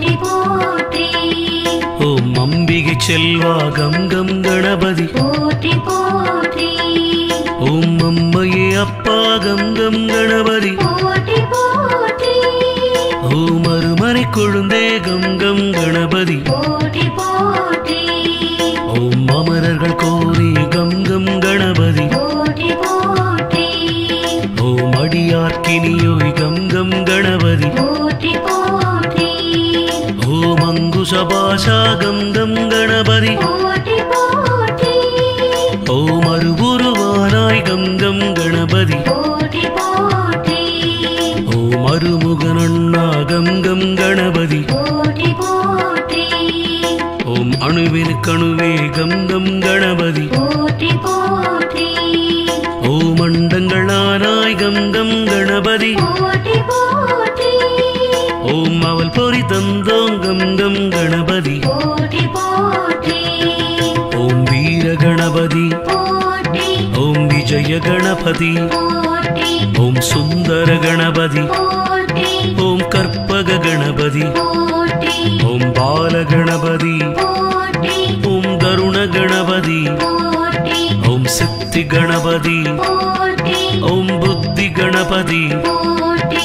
போற்றி போற்றி ஓம் அம்பிகை செல்வா கங்கம் கணபதி போற்றி போற்றி ஓம் அம்மையே அப்பா கங்கம் கணபதி போற்றி போற்றி ஓம் அருமறை கொழுந்தே கங்கம் கணபதி போற்றி போற்றி ஓம் அமரர்கள் கோரி கங்கம் கணபதி போற்றி போற்றி ஓம் அடியார்க்கினியோய் கங்கம் கணபதி போற்றி போற்றி ஓம் அங்குசபாஷா கங்கம் கணபதி போற்றி போற்றி ஓம் அருவுருவானாய் கங்கம் கணபதி போற்றி போற்றி ஓம் அருமுகனண்ணா கங்கம் கணபதி போற்றி போற்றி ஓம் அணுவினுக்கணுவே கங்கம் கணபதி போற்றி போற்றி ஓம் அண்டங்களானாய் கங்கம் கணபதி போற்றி போற்றி ஓம் அவள் பொறி தந்தோம் கங்கம் கணபதி போற்றி போற்றி ஓம் வீர கணபதி போற்றி ஓம் விஜய கணபதி போற்றி ஓம் சுந்தர கணபதி போற்றி ஓம் கற்பக கணபதி போற்றி ஓம் பால கணபதி போற்றி ஓம் தருண கணபதி போற்றி ஓம் சித்தி கணபதி போற்றி ஓம் புத்தி கணபதி போற்றி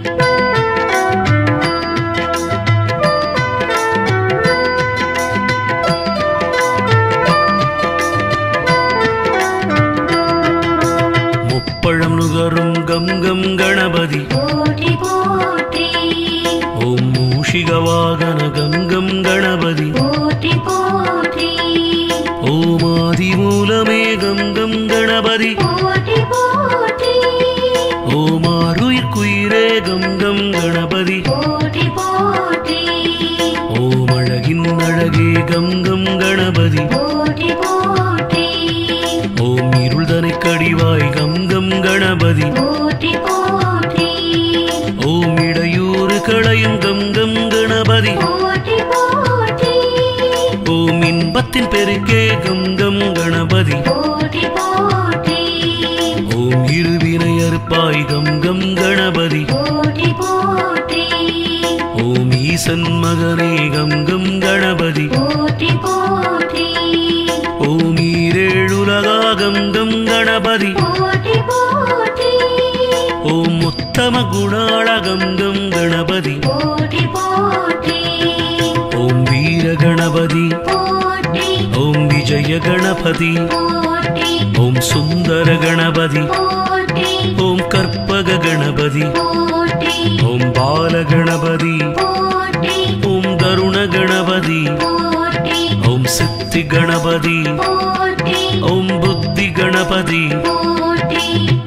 முப்பழம் நுகரும் கங்கம் கணபதி போற்றி போற்றி ஓம் மூஷிக வாகன கங்கம் கணபதி போற்றி போற்றி ஓம் ஆதி மூலமே கங்கம் கணபதி போற்றி போற்றி ஓம் ஆருயிர் குயிரே கங்கம் கணபதி போற்றி போற்றி ஓம் அழகின் அழகே கங்கம் கணபதி போற்றி போற்றி ஓம் இருள்தனை கடிவாய் கங்கம் கணபதி போற்றி போற்றி ஓம் இடையூறு களையும் கங்கம் கணபதி போற்றி போற்றி ஓம் இன்பத்தின் பெருக்கே கங்கம் கணபதி போற்றி போற்றி ஓம் இருவினை அறுப்பாய் கங்கம் கணபதி போற்றி போற்றி ஓம் ஈசன் மகனே கங்கம் கணபதி போற்றி போற்றி ஓம் ஈரேழுலகா கங்கம் கணபதி போற்றி போற்றி ஓம் உத்தம குணாள கங்கம் கணபதி போற்றி போற்றி ஓம் வீர கணபதி போற்றி ஓம் விஜய கணபதி போற்றி ஓம் சுந்தர கணபதி போற்றி ஓம் கற்பக கணபதி போற்றி ஓம் பால கணபதி போற்றி ஓம் தருண கணபதி போற்றி ஓம் சித்தி கணபதி போற்றி ஓம் புத்தி கணபதி போற்றி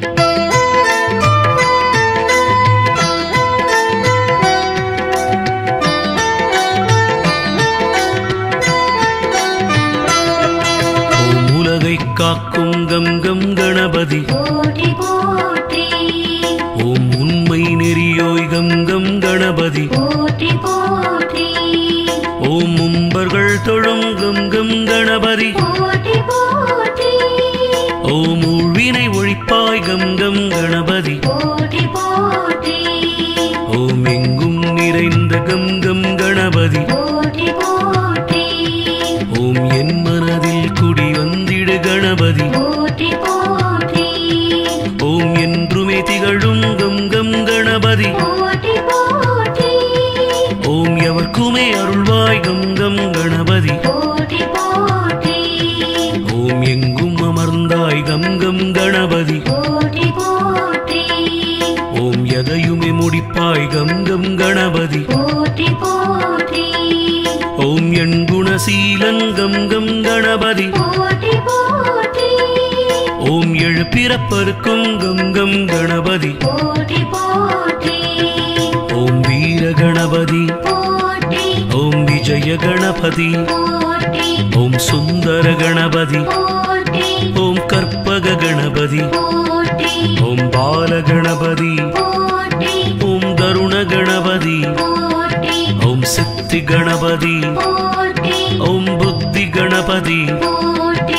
ஓம் உலகை காக்கும் கங்கம் கணபதி போற்றி போற்றி ஓம் உண்மை நெறியோய் கங்கம் கணபதி போற்றி போற்றி ஓம் மும்பர்கள் தொழும் கங்கம் கணபதி போற்றி போற்றி ஓம் ஊழ்வினை ஒழிப்பாய் கங்கம் கணபதி போற்றி போற்றி ஓம் எங்கும் நிறைந்த கங்கம் கணபதி போற்றி போற்றி ஓம் என் மனதில் குடி வந்திடு கணபதி போற்றி போற்றி ஓம் என்றுமே திகழும் கங்கம் கணபதி போற்றி போற்றி ஓம் எவர்க்குமே அருள்வாய் கங்கம் கணபதி போற்றி போற்றி ஓம் எங்கும் அமர்ந்தாய் கங்கம் கணபதி போற்றி போற்றி ஓம் எதையுமே முடிப்பாய் கங்கம் கணபதி போற்றி போற்றி ஓம் என் குணசீலன் கங்கம் கணபதி போற்றி போற்றி ஓம் எழுப்பிறப்பருக்கும் கங்கம் கணபதி போற்றி போற்றி ஓம் வீர கணபதி போற்றி ஓம் விஜய கணபதி போற்றி ஓம் சுந்தர கணபதி போற்றி ஓம் கற்பக கணபதி போற்றி ஓம் பால கணபதி போற்றி ஓம் தருண கணபதி போற்றி ஓம் சித்தி கணபதி போற்றி ஓம் புத்தி கணபதி போற்றி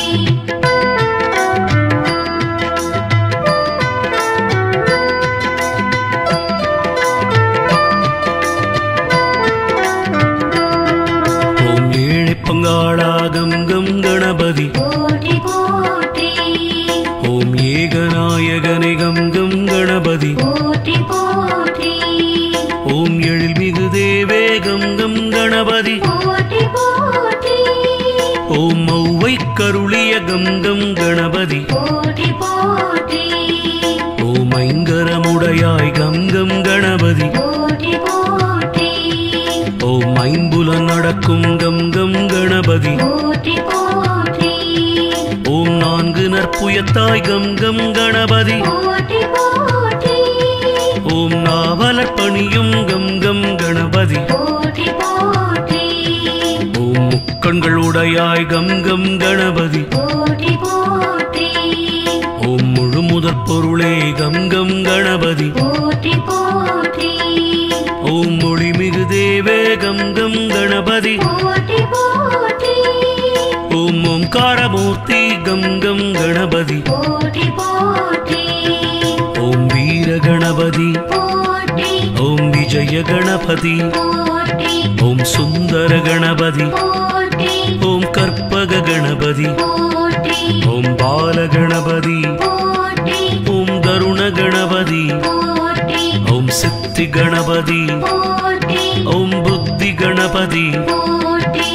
கம் கணபதி போற்றி போற்றி ஓம் ஔவை கருளிய கம் கம் கணபதி போற்றி போற்றி ஓம் ஐங்கரமுடையாய் கம் கம் கணபதி போற்றி போற்றி ஓம் ஐம்புல நடக்கும் கம் கம் கணபதி போற்றி போற்றி ஓம் நான்கு நற்புயத்தாய் கம் கம் கணபதி போற்றி போற்றி ஓம் நாவலர் பணியும் கம் கம் கணபதி போற்றி போற்றி ஓம் முக்கண்கள் உடையாய் கம் கம் கணபதி போற்றி போற்றி ஓம் முழு முதற் பொருளே கம் கம் கணபதி போற்றி போற்றி ஓம் மொழிமிகு தேவே கம் கம் கணபதி போற்றி போற்றி ஓம் ஓம்காரமூர்த்தி கம் கம் கணபதி போற்றி போற்றி ஓம் வீர கணபதி போற்றி ஓம் விஜய கணபதி போற்றி ஓம் சுந்தர கணபதி போற்றி ஓம் கற்பக கணபதி போற்றி ஓம் பால கணபதி போற்றி ஓம் தருண கணபதி போற்றி ஓம் சித்தி கணபதி போற்றி ஓம் புத்தி கணபதி போற்றி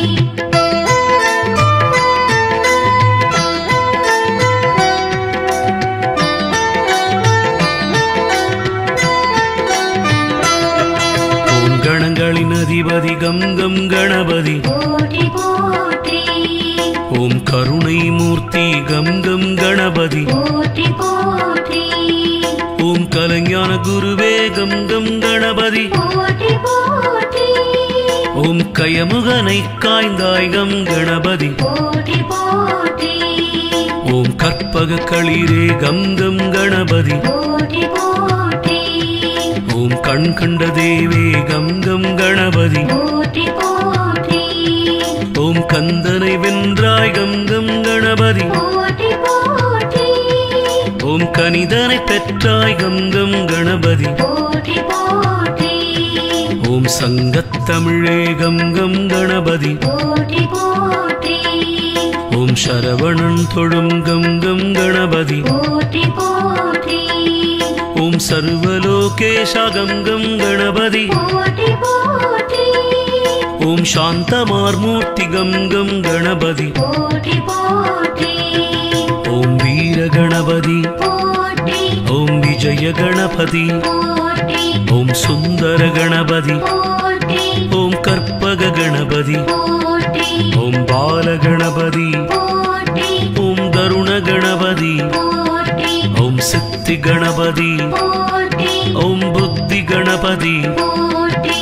ஓம் கணங்களின் அதிபதி கம் கம் கணபதி போற்றி போற்றி ஓம் கருணை மூர்த்தி கம் கம் கணபதி போற்றி போற்றி ஓம் கலைஞான குருவே கம் கம் கணபதி போற்றி போற்றி ஓம் கயமுகனை காய்ந்தாய் கம் கணபதி போற்றி போற்றி ஓம் கற்பக களிரே கம் கம் கணபதி போற்றி போற்றி ஓம் கண் கண்ட தேவே கம் கம் கணபதி போற்றி போற்றி ஓம் கந்தனை வென்றாய் கம் கம் கணபதி போற்றி போற்றி ஓம் கனிதனை பெற்றாய் கம் கம் கணபதி போற்றி போற்றி ஓம் சங்கத்தமிழே கம் கம் கணபதி போற்றி போற்றி ஓம் சரவணன் தொழும் கம் கம் கணபதி போற்றி போற்றி ஓம் சர்வலோகேஷா கம் கம் கணபதி போற்றி போற்றி ஓம் சாந்தமார்மூர்த்தி கம் கம் கணபதி போற்றி போற்றி ஓம் வீர கணபதி போற்றி ஓம் விஜய கணபதி போற்றி ஓம் சுந்தர கணபதி போற்றி ஓம் கற்பக கணபதி போற்றி ஓம் பால கணபதி போற்றி ஓம் தருண கணபதி போற்றி ஓம் சித்தி கணபதி போற்றி ஓம் புத்தி கணபதி போற்றி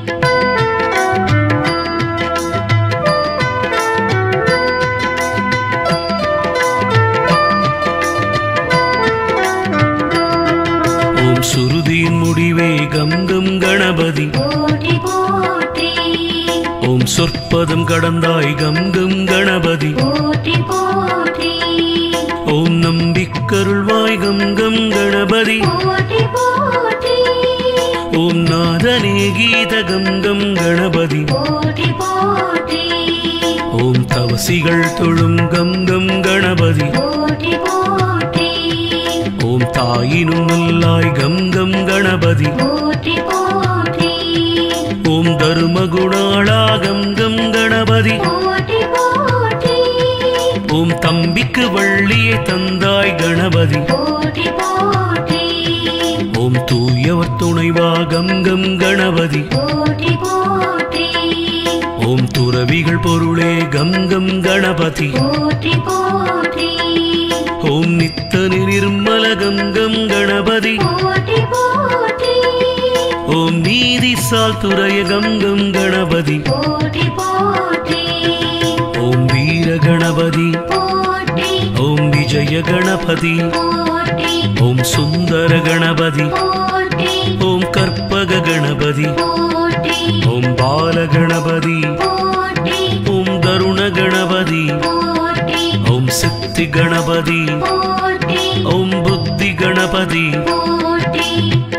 ஓம் சுருதியின் முடிவே கம் கம் கணபதி போற்றி போற்றி ஓம் சொற்பதம் கடந்தாய் கம் கம் கணபதி போற்றி போற்றி ஓம் நம்பிக்கருள்வாய் கம் கம் கணபதி போற்றி போற்றி ஓம் நாதனே கீத கம் கம் கணபதி போற்றி போற்றி ஓம் தவசிகள் தொழும் கம் கம் கணபதி போற்றி போற்றி ஓம் தாயினும் நல்லாய் கம் கம் கணபதி போற்றி போற்றி ஓம் தருமகுணாளா கம் கம் கணபதி போற்றி போற்றி ஓம் தம்பிக்கு வள்ளியை தந்தாய் கணபதி போற்றி போற்றி ஓம் தூயவர் துணைவா கம் கம் கணபதி போற்றி போற்றி ஓம் துறவிகள் பொருளே கம் கம் கணபதி போற்றி போற்றி ஓம் நித்தனி நிர்மல கம் கம் கணபதி போற்றி போற்றி ஓம் நீதி சால் துறைய கம் கம் கணபதி போற்றி போற்றி ஓம் வீர கணபதி போற்றி ஓம் விஜய கணபதி போற்றி ஓம் சுந்தர கணபதி போற்றி ஓம் கற்பக கணபதி போற்றி ஓம் பால கணபதி போற்றி ஓம் தருண கணபதி போற்றி ஓம் சித்தி கணபதி போற்றி ஓம் புத்தி கணபதி போற்றி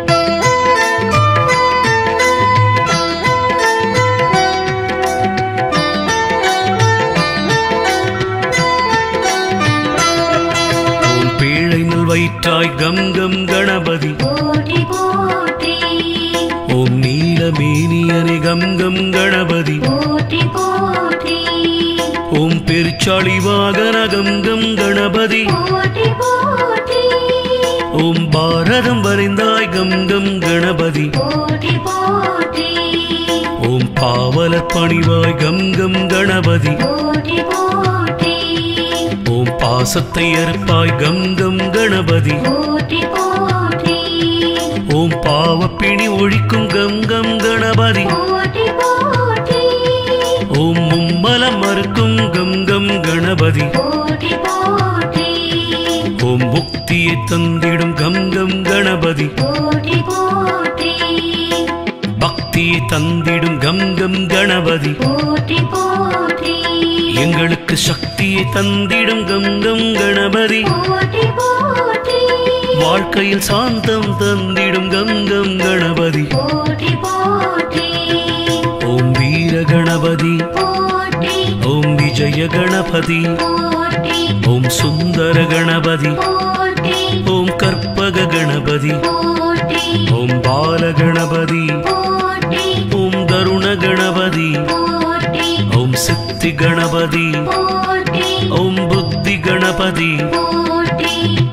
ஓம் பேழை நல் வயிற்றாய் கம் கம் கணபதி போற்றி போற்றி ஓம் நீல மேனியனை கம் கம் கணபதி போற்றி போற்றி ஓம் பெருச்சாளி வாகன கம் கம் கணபதி போற்றி போற்றி ஓம் பாரதம் வரைந்தாய் கம் கம் கணபதி போற்றி போற்றி ஓம் பாவலர் பணிவாய் கம் கம் கணபதி போற்றி போற்றி ஓம் பாசத்தை அறுப்பாய் கம் கம் கணபதி போற்றி போற்றி ஓம் பாவப்பிணி ஒழிக்கும் கம் கம் கணபதி போற்றி போற்றி ஓம் மும்மலம் மறுக்கும் கம் கம் கணபதி போற்றி போற்றி ஓம் முக்தியை தந்திடும் கம் கம் கணபதி போற்றி போற்றி பக்தியை தந்திடும் கம் கம் கணபதி போற்றி போற்றி எங்களுக்கு சக்தியை தந்திடும் கம் கம் கணபதி போற்றி போற்றி வாழ்க்கையில் சாந்தம் தந்திடும் கம் கம் கணபதி போற்றி போற்றி ஓம் வீர கணபதி போற்றி ஓம் விஜய கணபதி போற்றி ஓம் சுந்தர கணபதி போற்றி ஓம் கற்பக கணபதி போற்றி ஓம் பால கணபதி போற்றி ஓம் தருண கணபதி போற்றி ஓம் சித்தி கணபதி போற்றி ஓம் புத்தி கணபதி போற்றி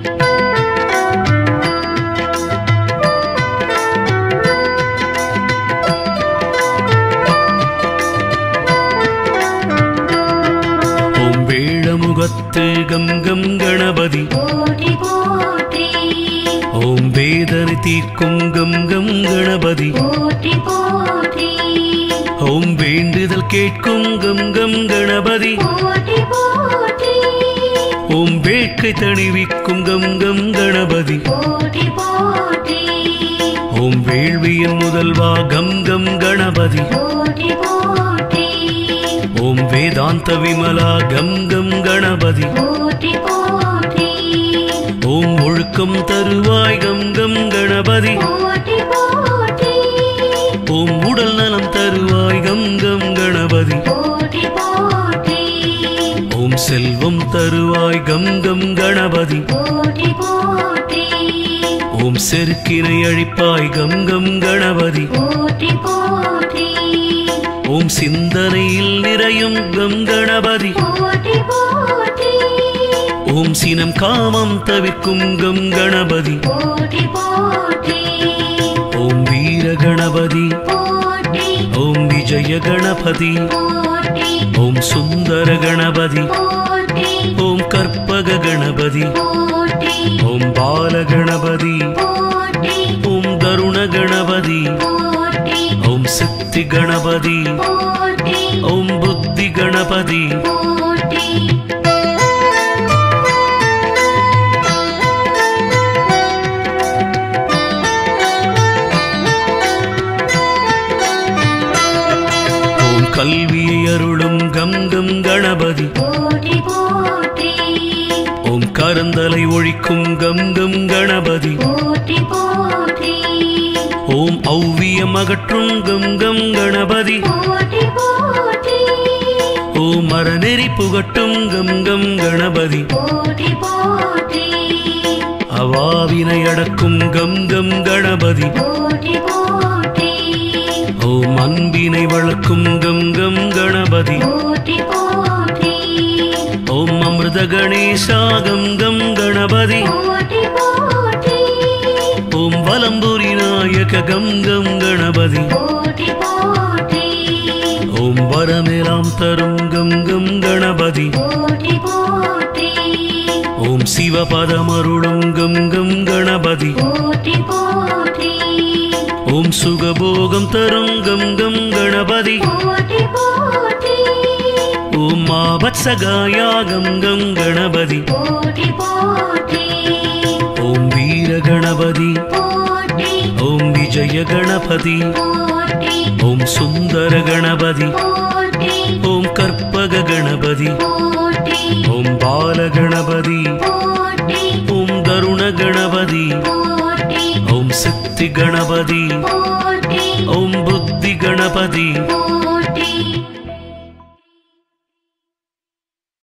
ஓம் வேழமுகத்து கம் கம் கணபதி போற்றி போற்றி ஓம் வேதனை தீர்க்கும் கம் கம் கணபதி போற்றி போற்றி ஓம் வேண்டுதல் கேட்கும் கம் கம் கணபதி போற்றி போற்றி ஓம் வேட்கை தணிவிக்கும் கம் கம் கணபதி போற்றி போற்றி ஓம் வேள்வியின் முதல்வா கம் கம் கணபதி போற்றி போற்றி ஓம் வேதாந்த விமலா கம் கம் கணபதி போற்றி போற்றி ஓம் ஒழுக்கம் தருவாய் கம் கம் கணபதி போற்றி போற்றி ஓம் உடல் நலம் தருவாய் கம் கம் கணபதி போற்றி போற்றி ஓம் செல்வம் தருவாய் கம் கம் கணபதி போற்றி போற்றி ஓம் செருக்கினை அழிப்பாய் கம் கம் கணபதி போற்றி போற்றி ஓம் சிந்தனையில் நிறையும் கம் கணபதி போற்றி போற்றி ஓம் சினம் காமம் தவிர்க்கும் கம் கணபதி போற்றி போற்றி ஓம் வீர கணபதி போற்றி ஓம் விஜய கணபதி போற்றி ஓம் சுந்தர கணபதி போற்றி ஓம் கற்பக கணபதி போற்றி ஓம் பால கணபதி போற்றி ஓம் தருண கணபதி போற்றி ஓம் சித்தி கணபதி போற்றி ஓம் புத்தி கணபதி போற்றி ஓம் கல்வியை அருளும் கம் கம் கணபதி போற்றி போற்றி ஓம் கரந்தலை ஒழிக்கும் கம் கம் கணபதி போற்றி போற்றி ஓம் ஔவியம் அகற்றும் கம் கம் கணபதி போற்றி போற்றி ஓம் மரநெறி புகட்டும் கம் கம் கணபதி போற்றி போற்றி அவாவினை அடக்கும் கம் கம் கணபதி போற்றி போற்றி ஓம் அன்பினை வளர்க்கும் கம் கம் கணபதி போற்றி போற்றி ஓம் அமிர்த கணேசா கம் கம் கணபதி போற்றி போற்றி ஓம் வலம்புரி நாயக கம் கம் கணபதி போற்றி போற்றி ஓம் வரமெலாம் தரும் கம் கம் கணபதி போற்றி போற்றி ஓம் சிவபதமருளும் கம் கம் கணபதி போற்றி போற்றி ஓம் சுகபோகம் தரும் கம் கம் கணபதி போற்றி போற்றி ஓம் மாபத்சகாயா கம் கம் கணபதி போற்றி போற்றி ஓம் வீர கணபதி போற்றி ஓம் விஜய கணபதி போற்றி ஓம் சுந்தர கணபதி போற்றி ஓம் கற்பக கணபதி போற்றி ஓம் பால கணபதி போற்றி ஓம் தருண கணபதி போற்றி ஓம் சித்தி கணபதி போற்றி ஓம் புத்தி கணபதி போற்றி